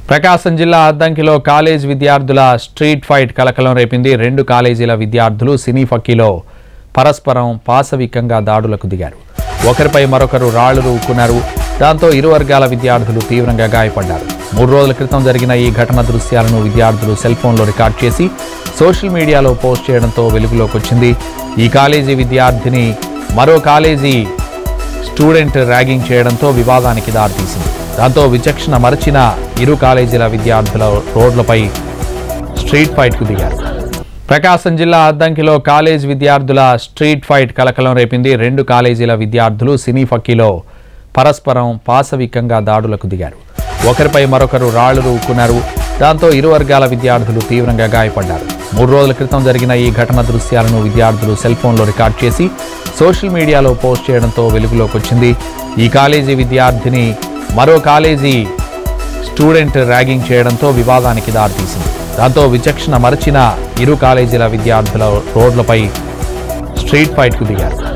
ప్రకాశం జిల్లా అద్దంకిలో కాలేజ్ విద్యార్థుల స్ట్రీట్ ఫైట్ కలకలం రేపింది రెండు కాలేజీల విద్యార్థులు సినీ ఫక్కీలో పరస్పరం పాశవికంగా దాడులకు దిగారు ఒకరిపై మరొకరు రాళ్లు రూకున్నారు దాంతో ఇరు వర్గాల విద్యార్థులు తీవ్రంగా గాయపడ్డారు మూడు రోజుల క్రితం జరిగిన ఈ ఘటన దృశ్యాలను విద్యార్థులు సెల్ ఫోన్లో రికార్డ్ చేసి సోషల్ మీడియాలో పోస్ట్ చేయడంతో వెలుగులోకి వచ్చింది ఈ కాలేజీ విద్యార్థిని మరో కాలేజీ స్టూడెంట్ ర్యాగింగ్ చేయడంతో వివాదానికి దారితీసింది దాంతో విచక్షణ మరచిన ఇరు కాలేజీల విద్యార్థుల రోడ్లపై స్ట్రీట్ ఫైట్కు దిగారు ప్రకాశం జిల్లా అద్దంకిలో కాలేజ్ విద్యార్థుల స్ట్రీట్ ఫైట్ కలకలం రేపింది రెండు కాలేజీల విద్యార్థులు సినీ ఫక్కీలో పరస్పరం పాశవికంగా దాడులకు దిగారు ఒకరిపై మరొకరు రాళ్లు రూకున్నారు దాంతో ఇరు వర్గాల విద్యార్థులు తీవ్రంగా గాయపడ్డారు మూడు రోజుల క్రితం జరిగిన ఈ ఘటన దృశ్యాలను విద్యార్థులు సెల్ ఫోన్లో రికార్డ్ చేసి సోషల్ మీడియాలో పోస్ట్ చేయడంతో వెలుగులోకి వచ్చింది ఈ కాలేజీ విద్యార్థిని మరో కాలేజీ స్టూడెంట్ ర్యాగింగ్ చేయడంతో వివాదానికి దారితీసింది దాంతో విచక్షణ మరచిన ఇరు కాలేజీల విద్యార్థుల రోడ్లపై స్ట్రీట్ ఫైట్కు దిగారు